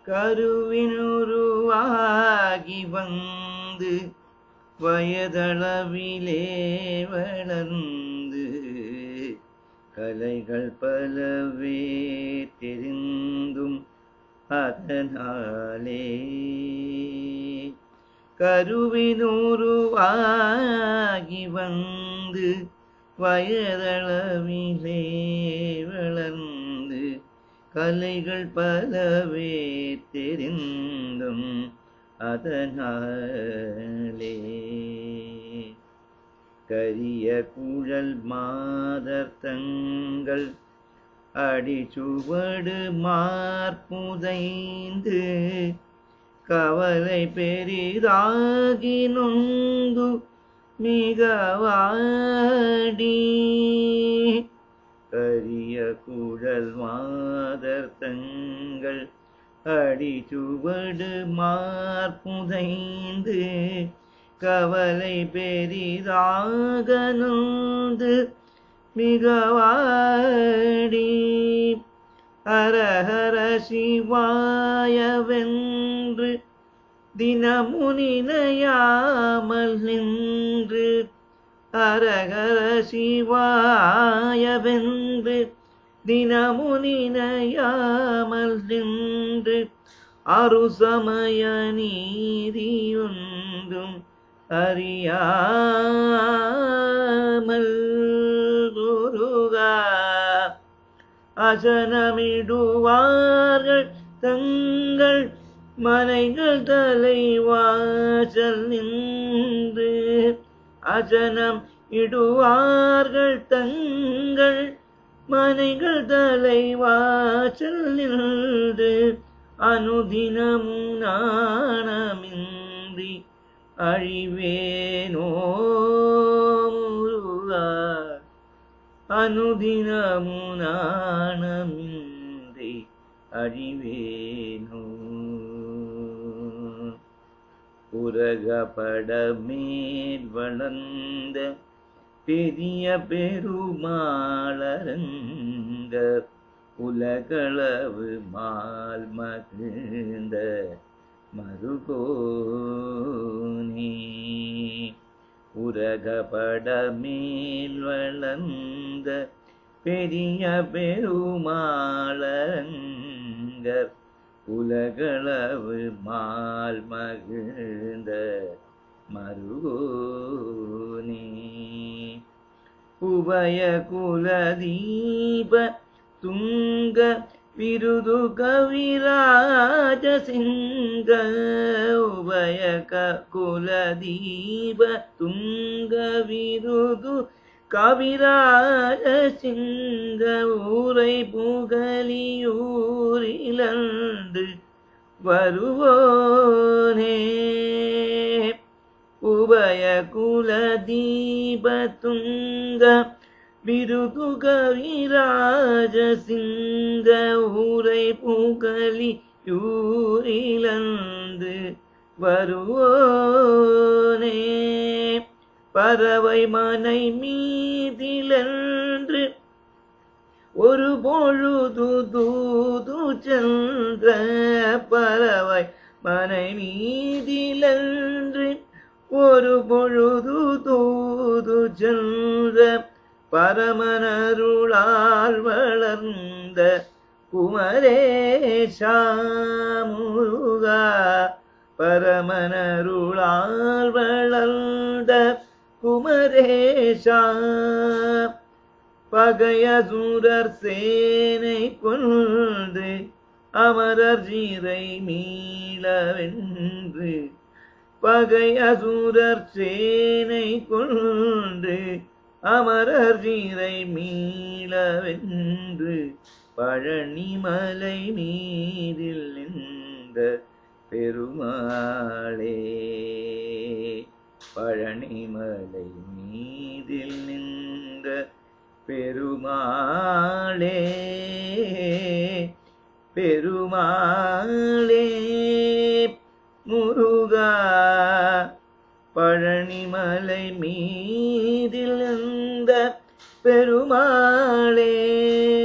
கருவினுருவாகி வந்து வயதளவிலே வளர்ந்து கலைகள் பலவே தெரிந்தும் அதனாலே கருவினுருவாகி வந்து வயதளவிலே வளர்ந்து கலைகள் பலவே தெரிந்தும் அதனாலே கரிய குழல் மாதர் தங்கள் அடிச்சுவடு மார்புதைந்து கவலை பெரிதாகி நொந்து மிகவாடி கரிய குழல் மாதர் தங்கள் அடிச்சுவடு மார்புதைந்து கவலை பெரிதாக நொந்து மிகவாடி அரஹர சிவாயவென்று தினமுனினையாமல் நின்று அரகர சிவாயவென்று தினமுனினையாமல் நின்று அருசமய நீதியொன்றும் அறியாமல் குருகா அசனமிடுவார்கள் தங்கள் மனைகள் தலைவாசல் நின்று அசனம் இடுவார்கள் தங்கள் மனைகள் தலைவாசல் நின்று அனுதினமும் நாணமின்றி அழிவேனோ முருகா அனுதினமு நாணமின்றி அழிவேனோ உலகப்படமேல் வளர்ந்த பெரிய பெருமாளரங்க உலகளவு மால் மகிழ்ந்த மருகோனே உரகப்படமேல் வளர்ந்த பெரிய பெருமாளங்கர் உலகளவு மால் மகிழ்ந்த மருகோனே உபய குலதீப துங்க விருது கவிராஜ சிங்க உபய க- குலதீப துங்க விருது கவிராஜ சிங்க ஊரை புகலியூரிலந்து வருவோனே உபய குலதீப துங்க விருது கவிராஜ சிங்க ஊரை புகலி யூரிலந்து வருவோனே பறவை மனை மீதிலன்று ஒரு பொழுது தூது சென்ற பறவை மனை மீதிலன்று ஒரு பொழுது தூது சென்ற பரமனருளால் வளர்ந்த குமரேஷா முருகா பரமனருளால் வளர்ந்த குமரேஷா பகையசூரர் சேனை கொண்டு அமரர் ஜீரை மீளவென்று பகையசூரர் சேனை கொண்டு அமரர் ஜீரை மீளவென்று பழனிமலை மீதில் நின்ற பெருமாளே பழனிமலை மீதில் நின்ற பெருமாளே பெருமாளே முருகா பழனிமலை மீதில் நின்ற பெருமாளே